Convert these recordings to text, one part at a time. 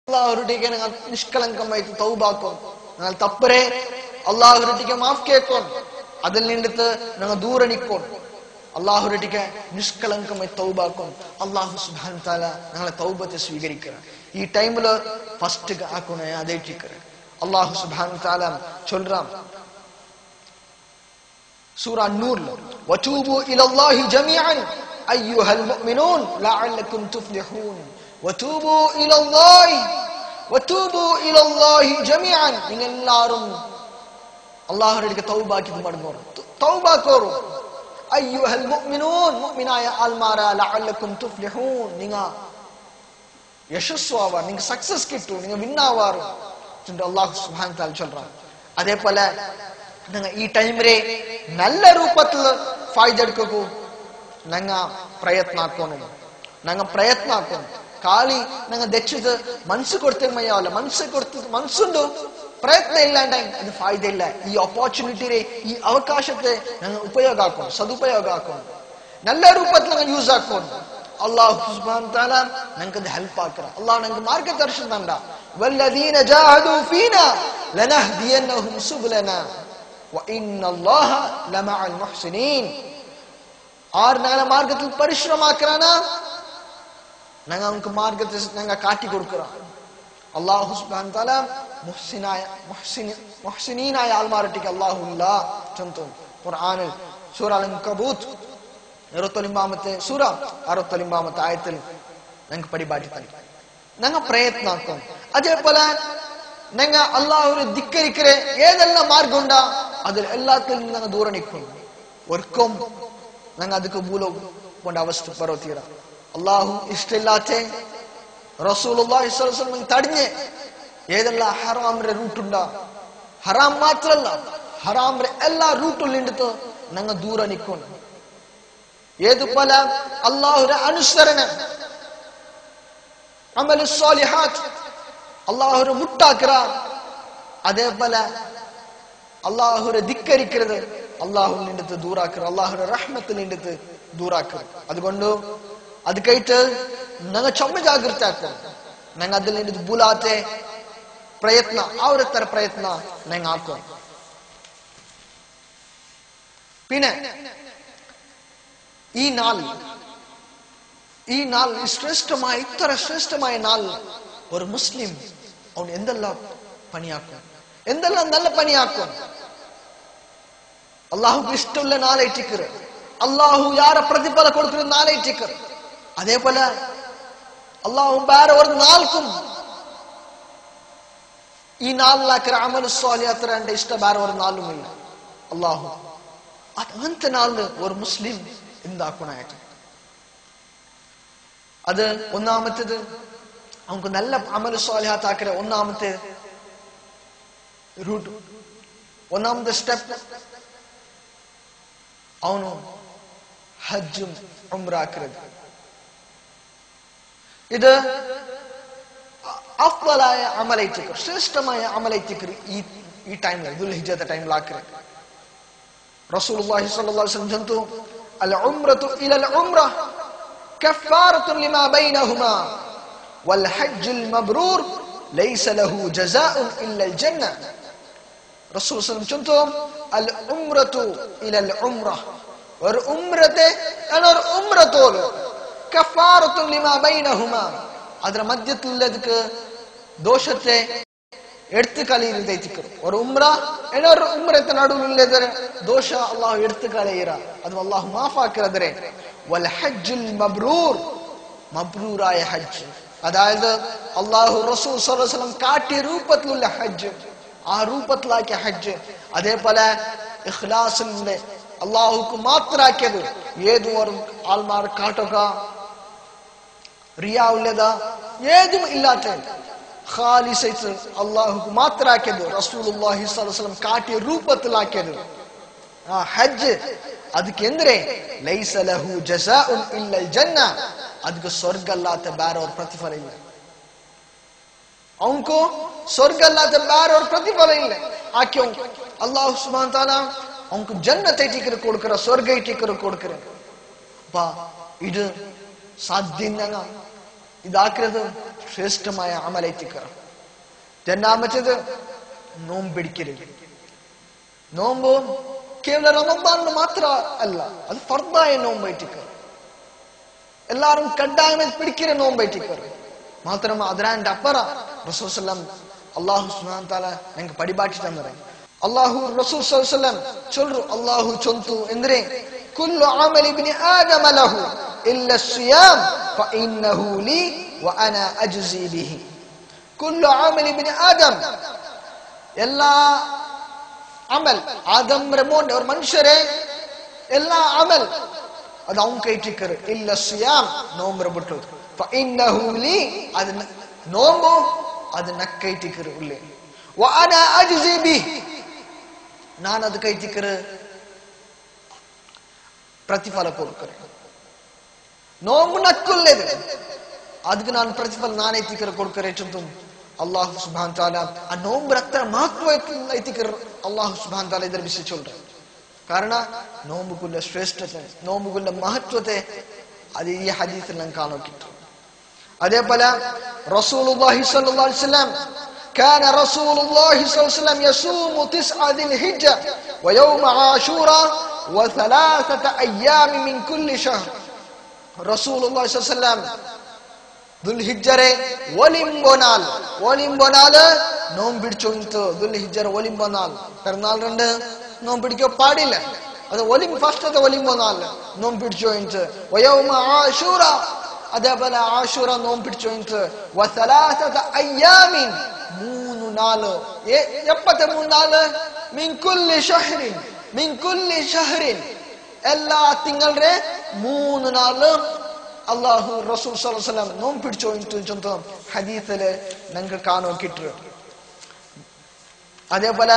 അള്ളാഹുരുട്ടിക്ക് നിങ്ങൾ നിഷ്കളങ്കമായിട്ട് തൗബാക്കും നിങ്ങൾ തപ്പരെ അള്ളാഹുരുട്ടിക്ക് മാഫ് കേൾക്കും അതിൽ നിന്നിട്ട് നിങ്ങൾ ദൂരണിക്കും അള്ളാഹുരുട്ടിക്ക് നിഷ്കളങ്കമായി തൗബാക്കും അള്ളാഹു സുബാൻ താല ഞങ്ങളെ തൗബത്തെ സ്വീകരിക്കുക ഈ ടൈമില് ഫസ്റ്റ് ആക്കണേ അതേറ്റിക്കുക അള്ളാഹു സുബാൻ താല ചൊല്ലാം سورة النور وتوبوا إلى الله جميعا أيها المؤمنون لعلكم تفلحون وتوبوا إلى الله وتوبوا إلى الله جميعا നിങ്ങൾ എല്ലാവരും അള്ളാഹുലേക്ക് തൗബാക്കി മടങ്ങോറും തൗബാക്കോറും അയ്യുഹൽ മുഅ്മിനൂൻ മുഅ്മിനായ ആൽമാര ലഅല്ലക്കും തുഫ്ലിഹൂൻ നിങ്ങ യശസ്വാവാർ നിങ്ങൾ സക്സസ് കിട്ടു നിങ്ങൾ വിന്നാവാറും അള്ളാഹു സുബ്ഹാനഹു തആല சொல்றான் அதே போல നിങ്ങൾ ഈ ടൈമിലെ നല്ല ರೂಪത്തിൽ ಫಾಯ್ದೆ എടുക്കൂ ನಂಗ ಪ್ರಯತ್ನ ಹಾಕೋನು ನಂಗ ಪ್ರಯತ್ನ ಹಾಕೋನು ಖಾಲಿ ನಂಗೆ ದೆಚ್ಚಿದ ಮನ್ಸು ಕೊಡ್ತೇನೆ ಮಯ್ಯಾವಲ್ಲ ಮನ್ಸು ಕೊಡ್ತ ಮನ್ಸುಂಡು ಪ್ರಯತ್ನ ಇಲ್ಲ ಅಂಡ ಅದು ಫಾಯ್ದೆ ಇಲ್ಲ ಈ ಅಪಾರ್ಚುನಿಟಿ ಈ ಅವಕಾಶತೆ ನಂಗೆ ಉಪಯೋಗ ಹಾಕೋನು ಸದುಪಯೋಗ ಹಾಕೋನು നല്ല ರೂಪത്തിൽ ನಂಗೆ ಯೂಸ್ ಹಾಕೋನು അള്ളാഹു സുബ്ഹാൻ തആല ഞങ്ങൾക്ക് ഹെൽപ്പ് ആക്കറ അള്ളാഹു ഞങ്ങൾക്ക് മാർഗദർശനം തണ്ട വല്ലദീന ജാഹദു ഫീന ലനഹ്ദിയന്നഹും സുബ്ലന وإن الله لمع المحسنين ആർ ഞങ്ങളെ മാർഗത്തിൽ പരിശ്രമാക്കറാന ഞങ്ങൾ നമുക്ക് മാർഗത്തിൽ ഞങ്ങൾ കാട്ടി കൊടുക്കുക അള്ളാഹു സുബ്ഹാൻ തആല മുഹ്സിനായ മുഹ്സിനി മുഹ്സിനീനായ ആൾമാരട്ടിക്ക് അള്ളാഹു ഇല്ല ചൊന്തു ഖുർആനിൽ സൂറ അൽ കബൂത്ത് അറുപത്തൊലിമ്പാമത്തെ സൂറ അറുപത്തൊലിമ്പാമത്തെ ആയത്തിൽ ഞങ്ങൾക്ക് പരിപാടി തന്നെ ഞങ്ങൾ പ്രയത്നാക്കും അതേപോലെ ഞങ്ങ അള്ളാഹുവിനെ ധിക്കരിക്കരെ ഏതെല്ലാം മാർഗം ഉണ്ടാ അതിൽ എല്ലാത്തിലും ഞങ്ങൾ ദൂരെ നിൽക്കും ഒരിക്കും ഞങ്ങൾ ಅದಕ್ಕೆ ಭೂಲೋ ಕೊಂಡ ಅವಸ್ಥೆ ಬರೋತೀರ ಅಲ್ಲಾಹು ಇಷ್ಟಿಲ್ಲಾತೆ റസൂലുള്ളാഹി സ്വല്ലല്ലാഹു അലൈഹി വസല്ലം തടഞ്ഞ് ഏതെല്ലാം ഹറാമിന്റെ റൂട്ടുണ്ട ഹറാം മാത്രല്ല ഹറാമിന്റെ എല്ലാ റൂട്ടും നിന്നിട്ട് ഞങ്ങൾ ദൂരെ നിൽക്കും ഏതുപോലെ അള്ളാഹുരെ അനുസരണ അമൽ സ്വാലിഹാത്ത് അള്ളാഹുരെ മുട്ടാക്കിற അതേപോലെ അള്ളാഹുരെ ധിക്കരിക്കരുത് അള്ളാഹു നിന്നിട്ട് ദൂരാക്കുക അള്ളാഹുരെ റഹ്മത്തിൽ നിന്നിട്ട് ദൂരാക്കുക അതുകൊണ്ട് അത് കഴിട്ട് ഞങ്ങൾ ചൊമ്മ ജാഗ്രത ആക്കും ഞങ്ങൾ അതിൽ നിന്നിട്ട് ബുലാത്തെ ಪ್ರಯತ್ನ ಅವ್ರ ತರ ಪ್ರಯತ್ನ ನಂಗೆ ಹಾಕೋ പിന്നെ ഈ നാൾ ഈ നാൾ ഈ ശ്രേഷ്ഠമായ ഇത്ര ശ്രേഷ്ഠമായ നാൾ ഒരു മുസ്ലിം അവൻ എന്തെല്ലാം പണിയാക്കും എന്തെല്ലാം നല്ല പണിയാക്കും അള്ളാഹുക്ക് ഇഷ്ടമുള്ള നാളേറ്റിക്കറ് അള്ളാഹു യാര പ്രതിഫല കൊടുക്കുന്ന നാളേറ്റിക്കറ് അതേപോലെ അള്ളാഹു വേറെ ഒരു നാൾക്കും ഈ നാളിലാക്കിற അമൽ സ്വാലിയാത്ര എന്റെ ഇഷ്ടം വേറെ ഒരു നാളുമില്ല അള്ളാഹു അത് അങ്ങനത്തെ നാളില് ഒരു മുസ്ലിം എന്താക്കണായിട്ട് അത് ഒന്നാമത്തേത് അവർക്ക് നല്ല അമൽ സ്വാലിഹാത്താക്കിற ഒന്നാമത്തെ ರೂಟ್ ഒന്നാമത്തെ സ്റ്റെപ്പ് ಅವನು ಹಜ್ಜುം ഉംറാക്കുന്നത് ഇത് അഫ്വലായ അമലൈറ്റിക്കർ ശ്രേഷ്ഠമായ അമലൈറ്റിക്കർ ഈ ഈ ടൈമിൽ ദുൽഹിജത്തെ ടൈമിലാക്കരുത് റസൂലുള്ളാഹി സ്വല്ലല്ലാഹു അലൈഹി വസല്ലം ജന്തു അൽ ഉംറതു ഇലൽ ഉംറ കഫാറത്തുൻ ലിമാ ബൈനഹുമാ വൽ ഹജ്ജുൽ മബ്രൂർ ലൈസ ലഹു ജസാഉൻ ഇല്ലൽ ജന്ന റസൂൽ സ്വല്ലം ചൊന്തു അൽ ഉംറതു ഇലൽ ഉംറ ഒരു ഉംറത്തെ ഒരു ഉംറത്തോല് കഫാറത്തുൻ ലിമാ ബൈനഹുമാ ಅದರ ಮಧ್ಯದಲ್ಲದಕ್ಕೆ ದೋಷತೆ എടുത്തു കളയുന്നതേറ്റിക്കും ഒരു ഉംറ എന്നൊരു ഉംറത്തെ നടുവിലുള്ളതൊരു ദോഷ അള്ളാഹു എടുത്തു കളയുക അത് അള്ളാഹു മാഫാക്കുന്നതിരെ വൽ ഹജ്ജുൽ മബ്രൂർ മബ്രൂറായ ഹജ്ജ് അതായത് അള്ളാഹു റസൂൽ സ്വലം കാട്ടിയ രൂപത്തിലുള്ള ഹജ്ജ് ആ രൂപത്തിലാക്കിയ ഹജ്ജ് അതേപോലെ ഇഖ്ലാസിന്റെ അള്ളാഹുക്ക് മാത്രാക്കിയത് ഏതും ഒരു ആൾമാർ കാട്ടുക റിയാ ഉള്ളത ഏതും ഇല്ലാത്ത ഖാലിസൈത്ത് അള്ളാഹുക്ക് മാത്രാക്കിയത് റസൂലുള്ളാഹി സ്വല്ലല്ലാഹു അലൈഹി വസല്ലം കാട്ടിയ രൂപത്തിലാക്കിയത് ആ ഹജ്ജ് ಅದಕ್ಕೆಂದ್ರೆ ಲೈಸ ಲಹು ಜಸಾഉನ್ ಇಲ್ಲಲ್ ಜನ್ನ ಅದಕ್ಕೆ ಸ್ವರ್ಗ ಅಲ್ಲಾತ ಬೇರೆ ಅವ್ರ ಪ್ರತಿಫಲ ಇಲ್ಲ ಅವನ್ಕೋ ಸ್ವರ್ಗ ಅಲ್ಲಾತ ಬೇರೆ ಅವ್ರ ಪ್ರತಿಫಲ ಇಲ್ಲ ಆಕೆ ಅಲ್ಲಾಹು ಸುಬ್ಹಾನ್ ತಾಲ ಅವನ್ಕು ಜನ್ನತ್ ಐಟಿಕರು ಕೊಡ್ಕರ ಸ್ವರ್ಗ ಐಟಿಕರು ಕೊಡ್ಕರ ಬಾ ಇದು ಸಾಧ್ಯ ಇದಾಕಿರೋದು ശ്രേഷ്ഠമായ അമലൈത്തിക്കറ രണ്ടാമത്തേത് നോമ്പ് പിടിക്കരുത് നോമ്പ് കേവല റമദാനിന് മാത്ര അല്ല അത് ഫർദായ നോമ്പൈറ്റിക്കർ എല്ലാരും കഡായമായി പിടിക്കുന്ന നോമ്പൈറ്റിക്കർ മാത്രമ അതിരാന്റെ അപ്പറ റസൂസല്ലം അള്ളാഹു സുഹാൻ താല ഞങ്ങൾക്ക് പടിപാട്ടി തന്നറേ അള്ളാഹു റസൂൽ സല്ലം ചൊല്ലു അള്ളാഹു ചൊന്തു എന്തിനെ കുല്ലു അമൽ ഇബ്നി ആദമ ലഹു ഇല്ല സിയാം ഫഇന്നഹു ലി വഅന അജ്സി ബിഹി കുല്ലു അമൽ ഇബ്നി ആദം എല്ലാ അമൽ ആദം റമോന്റെ ഒരു മനുഷ്യരെ എല്ലാ അമൽ അത് അവൻ കയറ്റിക്കറ് ഇല്ല സിയാം നോമ്പ് ಬಿಟ್ಟು فإنه لي അത് നോമ്പോ അത് നക്കൈറ്റിക്കറ് ഉള്ളേ وأنا أجزي به ನಾನು ಅದು ಕೈತಿಕ್ಕರು ಪ್ರತಿಫಲ ಕೊಡ್ಕರೆ ನೋವು ನಕ್ಕುಲ್ಲೇದು ಅದಕ್ಕೆ ನಾನು ಪ್ರತಿಫಲ ನಾನು ಐತಿಕರ ಕೊಡ್ಕರೆ ಚಂತು ಅಲ್ಲಾಹು ಸುಬಾನ್ ತಾಲ ಆ ನೋವು ರಕ್ತ ಮಹತ್ವ ಐತಿಕರ ಅಲ್ಲಾಹು ಸುಬಾನ್ ತಾಲ ಇದರ ವಿಷಯ ಚೊಲ್ರೆ ಕಾರಣ ನೋಂಬುಗುಲ್ಲ ಶ್ರೇಷ್ಠತೆ ನೋಂಬುಗುಲ್ಲ ಮಹತ್ವತೆ ಅದು ಈ ಹದೀಸಲ್ಲಿ ನಂಗೆ ಕಾಣೋಕಿತ್ತು അതേ പോലെ റസൂലുള്ളാഹി സ്വല്ലല്ലാഹു അലൈഹി വസല്ലം كان رسول الله صلى الله عليه وسلم يصوم تسعة ذي الحجة ويوم عاشوراء وثلاثة أيام من كل شهر رسول الله صلى الله عليه وسلم ദുൽഹിജ്ജറെ ഒലിമ്പൊനാൽ ഒലിമ്പൊനാല് നോമ്പിടിച്ചോയിത്ത് ദുൽഹിജ്ജർ ഒലിമ്പൊനാൽ പിറന്നാളുണ്ട് നോമ്പിടിക്കോ പാടില്ല അത് ഒലിം ഫസ്റ്റത്തെ ഒലിമ്പൊനാൽ നോമ്പിടിച്ചോയിത്ത് ഒയൗമ ആശൂറ അതേപോലെ ആശൂറ നോമ്പിടിച്ചോയിത്ത് വസലാസത അയ്യാമിൻ മൂന്ന് നാല് ഏ- എപ്പത്തെ മൂന്ന് നാല് മിൻകുല്ലി ഷഹ്റിൻ മിൻകുല്ലി ഷഹ്റിൻ എല്ലാ തിങ്കളുടെ മൂന്ന് നാല് അള്ളാഹു റസൂൽ സലഹ്ലം നോം പിടിച്ചോ ചൊന്ത ഹദീസില് ഞങ്ങൾക്ക് കാണോ കിട്ടു അതേപോലെ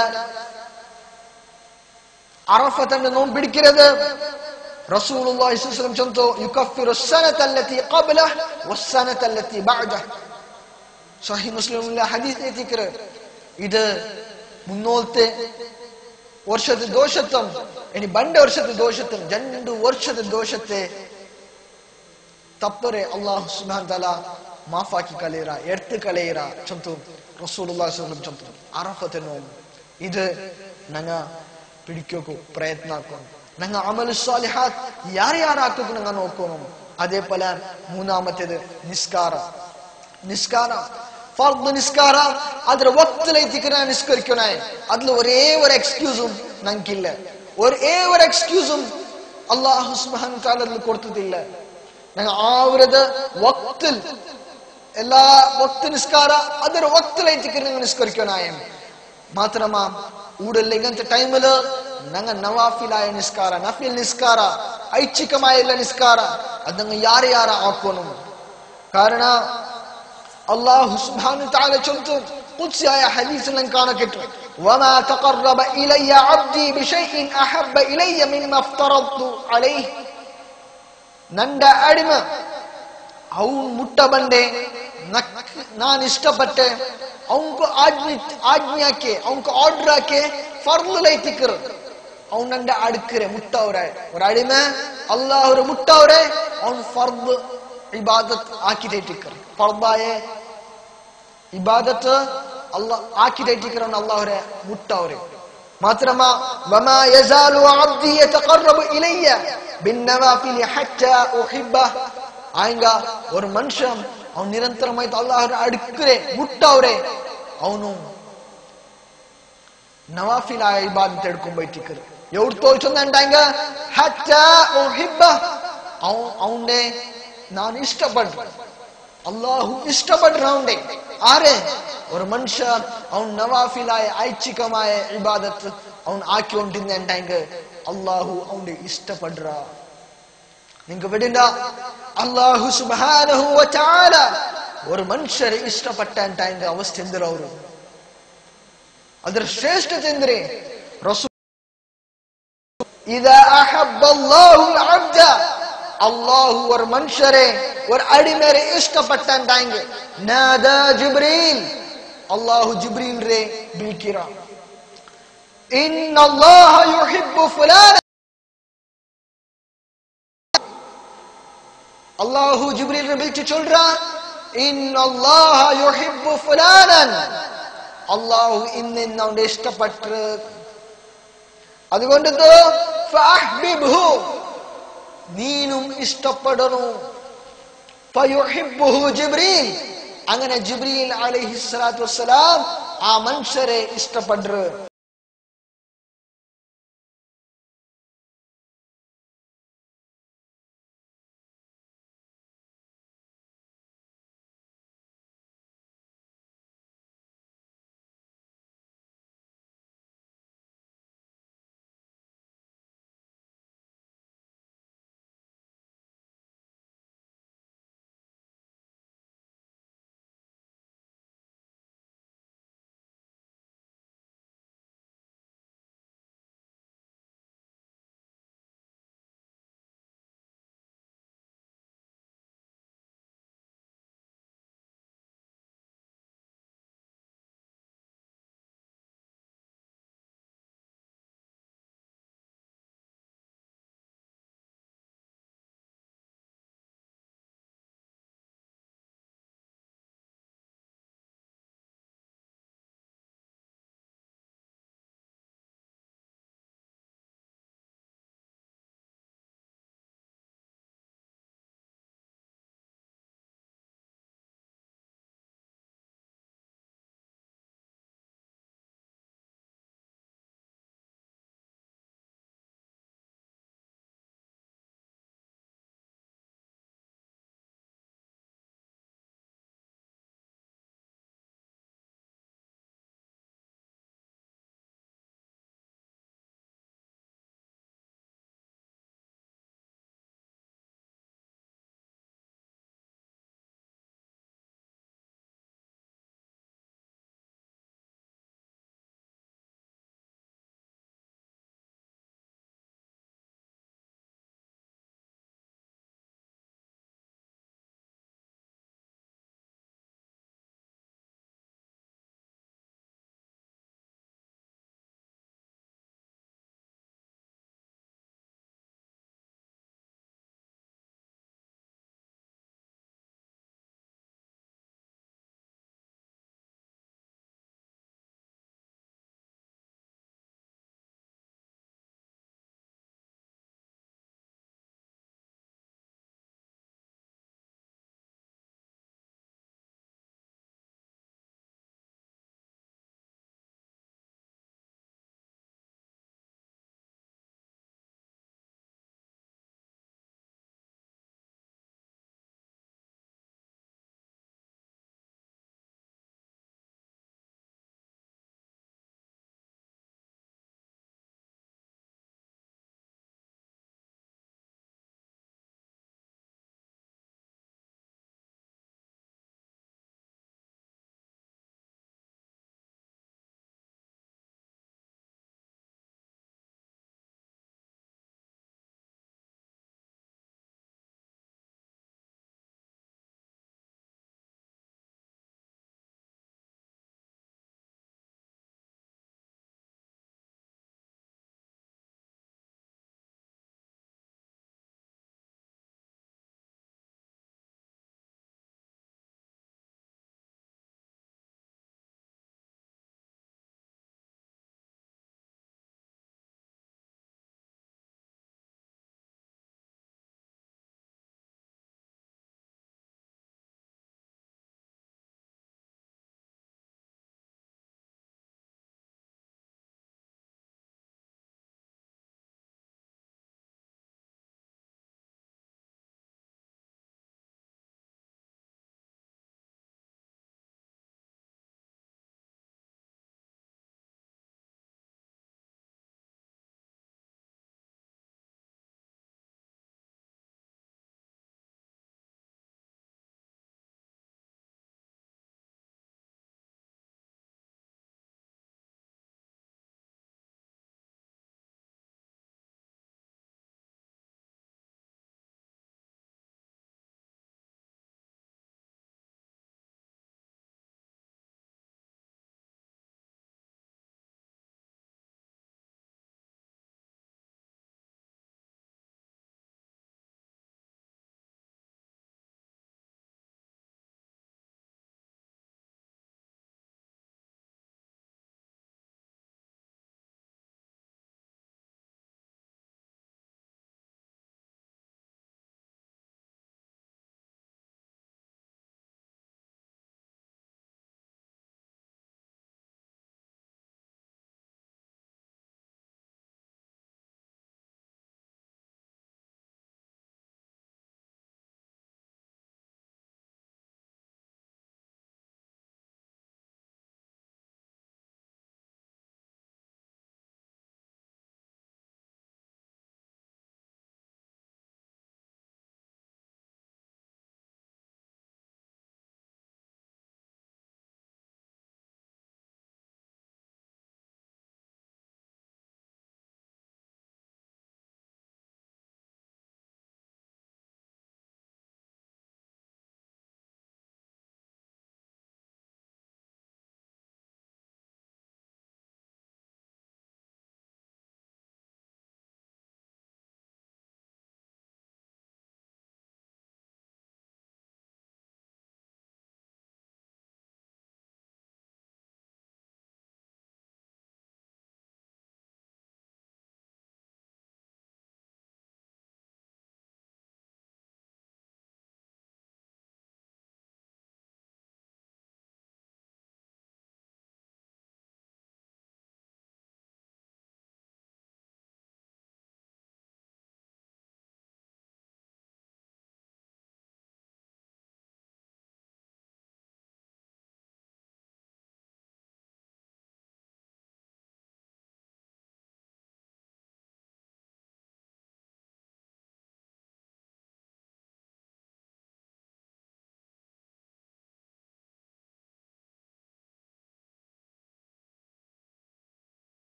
അറഫത്തിന്റെ നോം പിടിക്കരുത് റസൂലുള്ളാഹി സ്വല്ലല്ലാഹു അലൈഹി വസല്ലം ചൊന്തു യുകഫിറു السنة التي قبله والسنة التي بعده സഹി മുസ്ലിമിലെ ഹദീസ് എത്തിക്കർ ഇത് മുന്നോത്തെ ವರ್ಷದ ದೋಷತ್ವಂ ಇನಿ ಬಂಡೆ ವರ್ಷದ ದೋಷತ್ವಂ ಜಂಡು ವರ್ಷದ ದೋಷತೆ ತಪ್ಪರೆ ಅಲ್ಲಾಹ್ ಸುಬ್ಹಾನ್ ತಾಲ ಮಾಫಾಕಿ ಕಲೇರ ಎರ್ತು ಕಲೇರ ಚಂತು റസൂലുള്ളാഹി സ്വല്ലല്ലാഹു അലൈഹി വസല്ലം ചൊല്ലും അറഫത്തെ നോമ്പ് ഇത് ഞങ്ങ പിടിക്കോക്കു പ്രയത്നാക്കണം ഞങ്ങ അമൽ സ്വാലിഹാത്ത് ಯಾರ್ಯಾರಾಕಕ್ಕೆ ഞങ്ങ നോക്കണം അതേപോലെ മൂന്നാമത്തേത് നിസ്കാരം നിസ്കാരം ഫർദ് നിസ്കാര ಅದರ ವಕ್ತಿಲೈತಿಗೆ ನಾನು ನಿಸ್ಕರಿക്കണേ അതിൽ ഒരേ ഒരു എക്സ്ക്യൂസും ഞങ്ങൾക്കില്ല ഒരേ ഒരു എക്സ്ക്യൂസും അള്ളാഹു സുബ്ഹാനഹു തആല അതിൽ കൊടുത്തിട്ടില്ല ഞങ്ങൾ ആവരത് വക്തിൽ എല്ലാ വക്ത് നിസ്കാര ಅದರ ವಕ್ತಿಲೈತಿಗೆ നിങ്ങൾ നിസ്കരിക്കണേ മാത്രമാ ഊടല്ല ഇങ്ങനത്തെ ടൈമില് ഞങ്ങൾ നവാഫിലായ നിസ്കാര നഫിൽ നിസ്കാര ഐച്ഛികമായുള്ള നിസ്കാര അത് ഞങ്ങൾ യാരെ യാരെ ആക്കണം കാരണം അള്ളാഹു സുബ്ഹാനഹു തആല ചൊല്ലുന്നു ഖുദ്സിയായ ഹദീസിൽ ഞാൻ കാണക്കിട്ടു വമാ തഖറബ ഇലയ്യ അബ്ദി ബിശൈഇൻ അഹബ്ബ ഇലയ്യ മിമ്മ അഫ്തറദ്തു അലൈഹി ನನ್ನ ಅಡಿಮ ಅವನ್ ಮುಟ್ಟ ಬಂದೆ ನಕ್ ನಾನು ಇಷ್ಟಪಟ್ಟೆ ಅವನ್ಕು ಆಜ್ಞೆ ಆಜ್ಞಾಕೆ ಅವನ್ಕು ಆರ್ಡರ್ ಹಾಕೆ ಫರ್ಲೈ ತಿಕ್ಕರು ಅವ್ನು ನಂಡ ಅಡ್ಕರೆ ಮುಟ್ಟವ್ರೆ ಅವ್ರ ಅಡಿಮೆ ಅಲ್ಲಾಹ್ ಅವ್ರ ಮುಟ್ಟವ್ರೆ ಅವ್ನ್ ಫರ್ದ್ ಇಬಾದತ್ ಹಾಕಿದೆ ಟಿಕ್ಕರ್ ಫರ್ದಾಯೆ ഇബാദത്ത് അല്ലാ ആക്കിയിട്ടിരിക്കണം അള്ളാഹുരെ മുട്ടവരെ മാത്രമാ വമാ യസാലു അബ്ദി യതഖറബു ഇലയ്യ ബിന്നവാഫിലി ഹത്താ ഉഹിബ്ബ ആയങ്ക ഒരു മനുഷ്യൻ അവൻ നിരന്തരമായിട്ട് അള്ളാഹുരെ അടുക്കരെ മുട്ടവരെ ಅವನು ನವಾಫಿಲಾಯ ಇಬಾದತ್ ಎಡ್ಕೊಂಬೈತಿಕ್ಕರು ಎವ್ರು ತೋಲ್ಸೊಂದಂಟಾಂಗ ಹಚ್ಚ ಉಹಿಬ್ಬ ಅವ್ ಅವನ್ನೇ ನಾನು ಇಷ್ಟಪಡ್ರೆ അള്ളാഹു ഇഷ്ടപ്പെടുന്നവണ്ടേ ആര് ഒരു മനുഷ്യ അവൻ നവാഫിലായ ഐച്ഛികമായ ഇബാദത്ത് അവൻ ആക്കിക്കൊണ്ടിരുന്നെങ്കിൽ അള്ളാഹു അവന്റെ ഇഷ്ടപ്പെടുക നിങ്ങക്ക് വിടില്ല അള്ളാഹു സുബാനഹു വചാല ഒരു മനുഷ്യരെ ഇഷ്ടപ്പെട്ട അവസ്ഥ എന്തിರ ಅವರು ಅದರ ಶ್ರೇಷ್ಠತೆ ಎಂದ್ರೆ ರಸೂ إذا أحب الله العبد അള്ളാഹു ഒരു മനുഷ്യരെ ഒരു അടിമരെ ഇഷ്ടപ്പെട്ടാണ്ടായെങ്കിൽ നാദാ ജിബ്രീൽ അള്ളാഹു ജിബ്രീലിനെ വിളിക്കിറ ഇന്ന അല്ലാഹ യുഹിബ്ബു ഫുലാന അള്ളാഹു ജിബ്രീലിനെ വിളിച്ച് ചൊല്ലുക ഇന്നല്ലാഹ യുഹിബ്ബു ഫുലാനൻ അള്ളാഹു ഇന്ന് അവന്റെ ഇഷ്ടപ്പെട്ട് അതുകൊണ്ട് ഇത് ഫഅഹ്ബിബ്ഹു. നീനും ഇഷ്ടപ്പെടണു ഫയുഹിബ്ബുഹു ജിബ്രീൽ അങ്ങനെ ജിബ്രീൽ അലൈഹിസ്സലാത്തു വസ്സലാം ആ മനുഷ്യരെ ഇഷ്ടപ്പെട്ടു